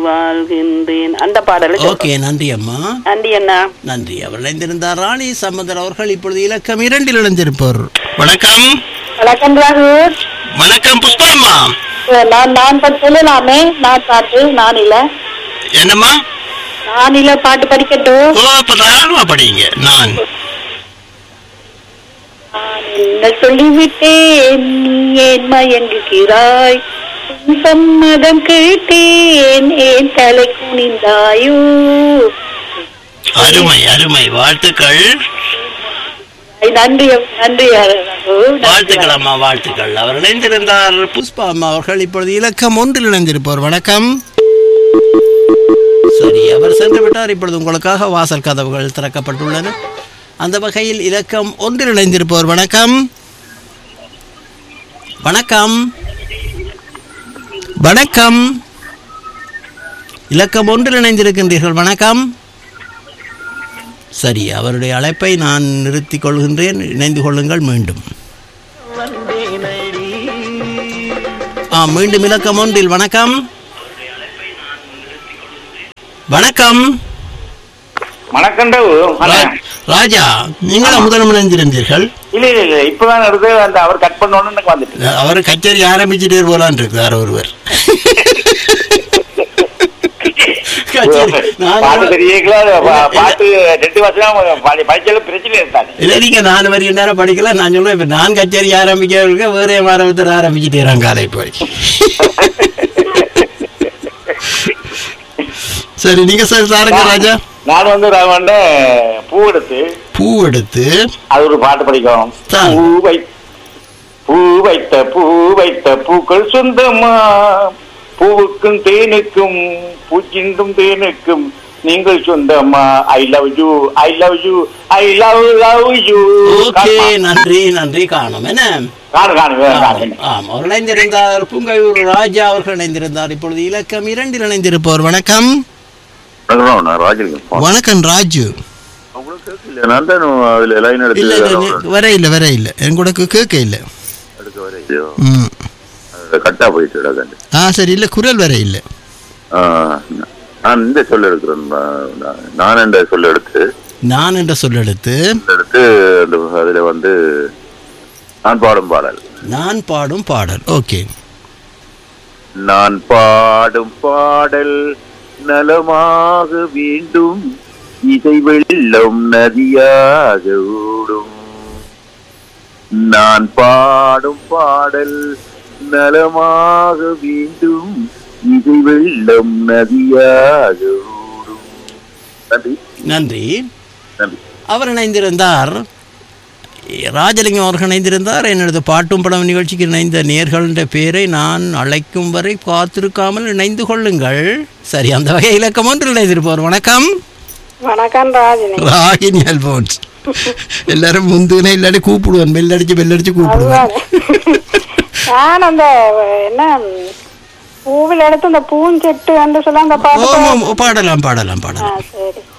வாழ்கின்றேன் அந்த பாடலை சொல்றோம். ஓகே நன்றி அம்மா நன்றி அண்ணா நன்றி அவர் இணைந்திருந்தார் ராணி சம்பந்தர் அவர்கள் இப்பொழுது இலக்கம் இரண்டில் இணைந்திருப்பார் வணக்கம் வணக்கம் ராகு வணக்கம் புஷ்பாம்மா நான் நான் ப- சொல்லலாமே நான் பாட்டு நான் இல்ல என்னம்மா நான் இல்ல பாட்டு படிக்கட்டும் ஓ அப்ப தாராளமா படிங்க நான் நான் என்ன சொல்லிவிட்டேன் நீ ஏன் மயங்குகிறாய் உன் சம்மதம் கேட்டேன் ஏன் தலை குனிந்தாயோ அருமை அருமை வாழ்த்துக்கள் ஐ, நன்றி நன்றி ராகு. நன்றி. வாழ்த்துக்கள் அம்மா வாழ்த்துக்கள் அவர் இணைந்திருந்தார் புஷ்பா அம்மா அவர்கள் இப்பொழுது இலக்கம் ஒன்றில் இணைந்திருப்பவர் வணக்கம் சரி அவர் சென்று விட்டார் இப்பொழுது உங்களுக்காக வாசல் கதவுகள் திறக்கப்பட்டுள்ளன அந்த வகையில் இலக்கம் ஒன்றில் இணைந்திருப்பவர் வணக்கம் வணக்கம் வணக்கம் இலக்கம் ஒன்றில் இணைந்திருக்கின்றீர்கள் வணக்கம் சரி அவருடைய அழைப்பை நான் நிறுத்திக் கொள்கின்றேன் இணைந்து கொள்ளுங்கள் மீண்டும் ஆ மீண்டும் இலக்கம் ஒன்றில் வணக்கம் வணக்கம் வணக்கம் டவு. ரா- ராஜா நீங்களும் முதல் இணைந்திருந்தீர்கள் இல்ல இல்ல இல்ல இப்பதான் எடுத்து அந்த அவர் கட் பண்ணோன்னு எனக்கு வந்துட்டு அவர் கச்சேரி ஆரம்பிச்சுட்டே போலான் இருக்கிறார் ஒருவர் கச்சேரி நான் பாட்டு தெரியல பாட்டு ரெண்டு வருஷம் பாடி படிச்சாலும் பிரச்சனை இருக்காது இல்லை நீங்க நாலு வரி நேரம் படிக்கல நான் சொல்லுவேன் இப்ப நான் கச்சேரி ஆரம்பிக்க வேற ஆரம்பத்தில் ஆரம்பிச்சுட்டே காலை போய் சரி நீங்க சார் சாருங்க ராஜா நான் வந்து ராவண்ட பூ எடுத்து பூ எடுத்து அது ஒரு பாட்டு படிக்கணும் தான். பூ வை பூ வைத்த பூ வைத்த பூக்கள் சொந்தமா பூவுக்கும் தேனுக்கும் பூச்சிந்தும் தேனுக்கும் நீங்கள் சொந்தமா I love you I love you I love love you okay நன்றி நன்றி காணும் என்ன காணு காணு ஆம், காணு ஆம் அவர் இணைந்திருந்தார் பூங்கையூர் ராஜா அவர்கள் இணைந்திருந்தார் இப்பொழுது இலக்கம் இரண்டில் இணைந்திருப்பவர் வணக்கம் நான் ராஜலிங்கம் வணக்கம் ராஜு உங்களுக்கு கேட்கல நான் தான் அதுல லைன் எடுத்து இல்ல இல்ல நீ- வர இல்ல வர இல்ல என் கூட கேட்க இல்ல எடுக்க வரையோ ம் கட்டா போயிட்டு கண்டு ஆ சரி இல்ல குரல் வர இல்ல நான் இந்த சொல்ல எடுக்கிறேன் நான் நான் என்ற சொல்ல எடுத்து நான் என்ற சொல்லெடுத்து எடுத்து அந்த அதுல வந்து நான் பாடும் பாடல் நான் பாடும் பாடல் ஓகே நான் பாடும் பாடல் நலமாக வேண்டும் இசை வெள்ளம் நதியாக ஓடும் நான் பாடும் பாடல் நலமாக வேண்டும் இசை வெள்ளம் நதியாக ஓடும் நன்றி நன்றி நன்றி அவர் இணைந்திருந்தார் ராஜலிங்கம் அவர்கள் இணைந்திருந்தார் என்னது பாட்டும் படம் நிகழ்ச்சிக்கு இணைந்த நேர்கள்ன்ற பேரை நான் அழைக்கும் வரை காத்திருக்காமல் இணைந்து கொள்ளுங்கள் சரி அந்த வகை இலக்கம் ஒன்று இணைந்திருப்பவர் வணக்கம் வணக்கம் ராஜினி ராகினி அல்போன்ஸ் எல்லாரும் முந்துன இல்லாட்டி கூப்பிடுவேன் பெல்லடிச்சு பெல்லடிச்சு கூப்பிடுவேன் நான் அந்த என்ன பூவில் எடுத்து அந்த பூஞ்செட்டு என்று சொல்ல அந்த பாட்டு ஓ, ஓ, பாடலாம் பாடலாம் ஆ, பாடலாம் சரி